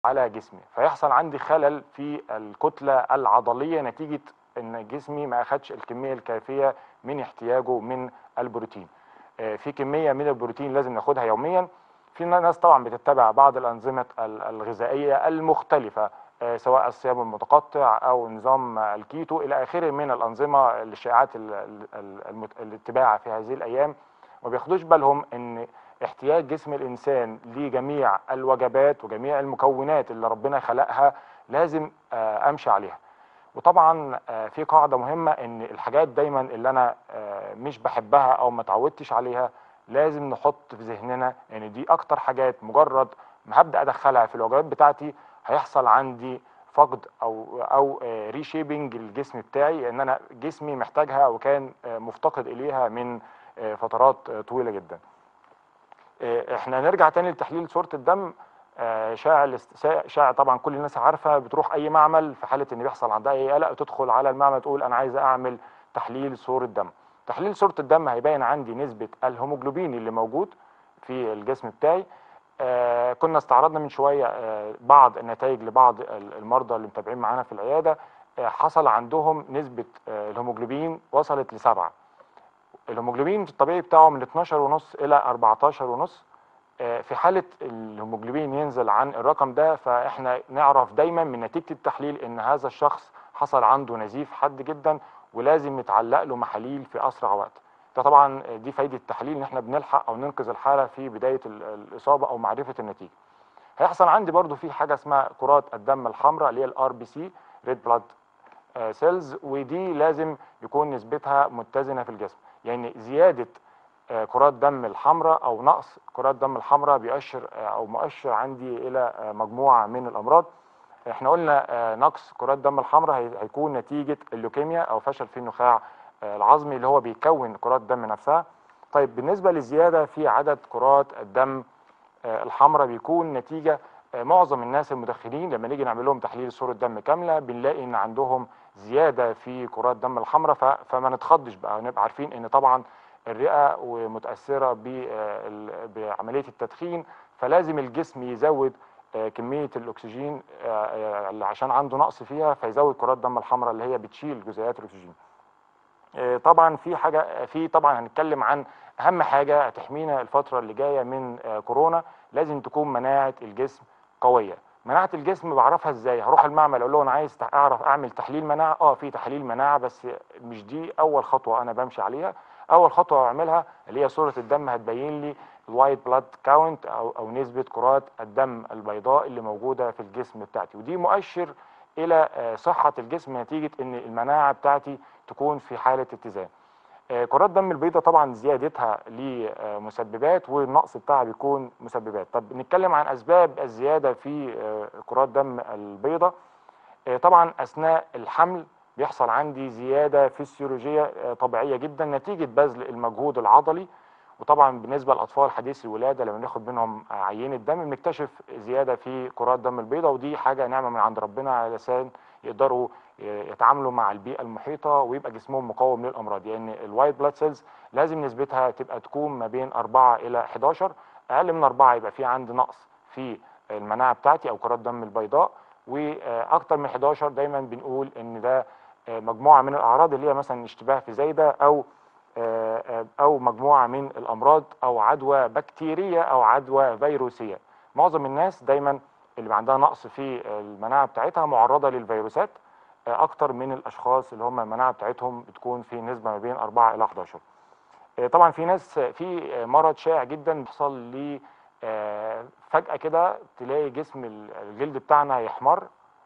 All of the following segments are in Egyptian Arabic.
على جسمي فيحصل عندي خلل في الكتله العضليه نتيجه ان جسمي ما اخدش الكميه الكافيه من احتياجه من البروتين آه، في كميه من البروتين لازم ناخدها يوميا في ناس طبعا بتتبع بعض الانظمه ال- الغذائيه المختلفه آه، سواء الصيام المتقطع او نظام الكيتو الى اخره من الانظمه الشائعات ال- ال- ال- المت- الاتباع في هذه الايام ما بياخدوش بالهم ان احتياج جسم الانسان لجميع الوجبات وجميع المكونات اللي ربنا خلقها لازم آه، امشي عليها وطبعا آه، في قاعده مهمه ان الحاجات دايما اللي انا آه، مش بحبها او ما اتعودتش عليها لازم نحط في ذهننا ان دي اكتر حاجات مجرد ما هبدا ادخلها في الوجبات بتاعتي هيحصل عندي فقد او او ريشيبنج الجسم بتاعي ان انا جسمي محتاجها وكان آه، مفتقد اليها من آه، فترات آه، طويله جدا آه، احنا نرجع تاني لتحليل صوره الدم آه، شائع الاست- شائع- شائع طبعا كل الناس عارفه بتروح اي معمل في حاله ان بيحصل عندها اي قلق تدخل على المعمل تقول انا عايزه اعمل تحليل صوره دم تحليل صوره الدم هيبين عندي نسبه الهيموجلوبين اللي موجود في الجسم بتاعي آه كنا استعرضنا من شويه آه بعض النتائج لبعض ال- المرضى اللي متابعين معانا في العياده آه حصل عندهم نسبه آه الهيموجلوبين وصلت لسبعه الهيموجلوبين الطبيعي بتاعه من 12 ونص الى 14 ونص آه، في حالة الهيموجلوبين ينزل عن الرقم ده فاحنا نعرف دايما من نتيجة التحليل ان هذا الشخص حصل عنده نزيف حاد جدا ولازم يتعلق له محاليل في اسرع وقت ده طبعا دي فايدة التحليل ان احنا بنلحق او ننقذ الحالة في بداية ال- الاصابة او معرفة النتيجة هيحصل عندي برضو في حاجة اسمها كرات الدم الحمراء اللي هي الار بي سي ريد بلاد سيلز ودي لازم يكون نسبتها متزنة في الجسم يعني زيادة آه، كرات دم الحمراء او نقص كرات دم الحمراء بيؤشر آه، او مؤشر عندي الى آه، مجموعه من الامراض احنا قلنا آه، نقص كرات دم الحمراء هي- هيكون نتيجه اللوكيميا او فشل في النخاع آه، العظمي اللي هو بيكون كرات الدم نفسها طيب بالنسبه للزياده في عدد كرات الدم آه، الحمراء بيكون نتيجه آه، معظم الناس المدخنين لما نيجي نعمل لهم تحليل صوره دم كامله بنلاقي ان عندهم زياده في كرات دم الحمراء ف- فما نتخضش بقى نبقى عارفين ان طبعا الرئه ومتاثره ب- آه، ال- بعمليه التدخين فلازم الجسم يزود آه، كميه الاكسجين آه، آه، اللي عشان عنده نقص فيها فيزود كرات دم الحمراء اللي هي بتشيل جزيئات الاكسجين آه، طبعا في حاجه في طبعا هنتكلم عن اهم حاجه هتحمينا الفتره اللي جايه من آه، كورونا لازم تكون مناعه الجسم قويه مناعه الجسم بعرفها ازاي هروح المعمل اقول له انا عايز تع- اعرف اعمل تحليل مناعه اه في تحليل مناعه بس مش دي اول خطوه انا بمشي عليها اول خطوه بعملها اللي هي صوره الدم هتبين لي الوايت بلاد كاونت او او نسبه كرات الدم البيضاء اللي موجوده في الجسم بتاعتي ودي مؤشر الى آه، صحه الجسم نتيجه ان المناعه بتاعتي تكون في حاله اتزان آه، كرات الدم البيضاء طبعا زيادتها لمسببات والنقص بتاعها بيكون مسببات طب نتكلم عن اسباب الزياده في آه، كرات دم البيضاء آه، طبعا اثناء الحمل بيحصل عندي زياده فسيولوجيه آه، طبيعيه جدا نتيجه بذل المجهود العضلي وطبعا بالنسبه للاطفال حديث الولاده لما ناخد منهم آه، عينه دم بنكتشف زياده في كرات دم البيضاء ودي حاجه نعمه من عند ربنا علشان يقدروا يتعاملوا مع البيئه المحيطه ويبقى جسمهم مقاوم للامراض يعني الوايت بلاد سيلز لازم نسبتها تبقى تكون ما بين 4 الى 11 اقل من 4 يبقى في عندي نقص في المناعه بتاعتي او كرات دم البيضاء واكتر من 11 دايما بنقول ان ده آه، مجموعه من الاعراض اللي هي مثلا اشتباه في زايده او آه، آه، او مجموعه من الامراض او عدوى بكتيريه او عدوى فيروسيه معظم الناس دايما اللي عندها نقص في المناعه بتاعتها معرضه للفيروسات آه، اكتر من الاشخاص اللي هم المناعه بتاعتهم بتكون في نسبه ما بين 4 الى 11 آه، طبعا في ناس آه، في آه، مرض شائع جدا بيحصل لي آه، فجاه كده تلاقي جسم ال- الجلد بتاعنا يحمر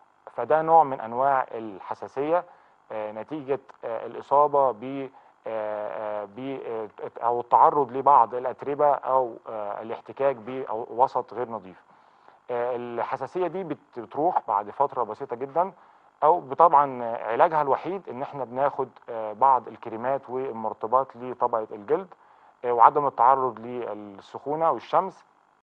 فده نوع من انواع الحساسيه آه، نتيجه آه، الاصابه ب آه، آه، ب آه، او التعرض لبعض الاتربه او آه، الاحتكاك بوسط غير نظيف آه، الحساسيه دي بت- بتروح بعد فتره بسيطه جدا او طبعا علاجها الوحيد ان احنا بناخد آه، بعض الكريمات والمرطبات لطبقه الجلد آه، وعدم التعرض للسخونه والشمس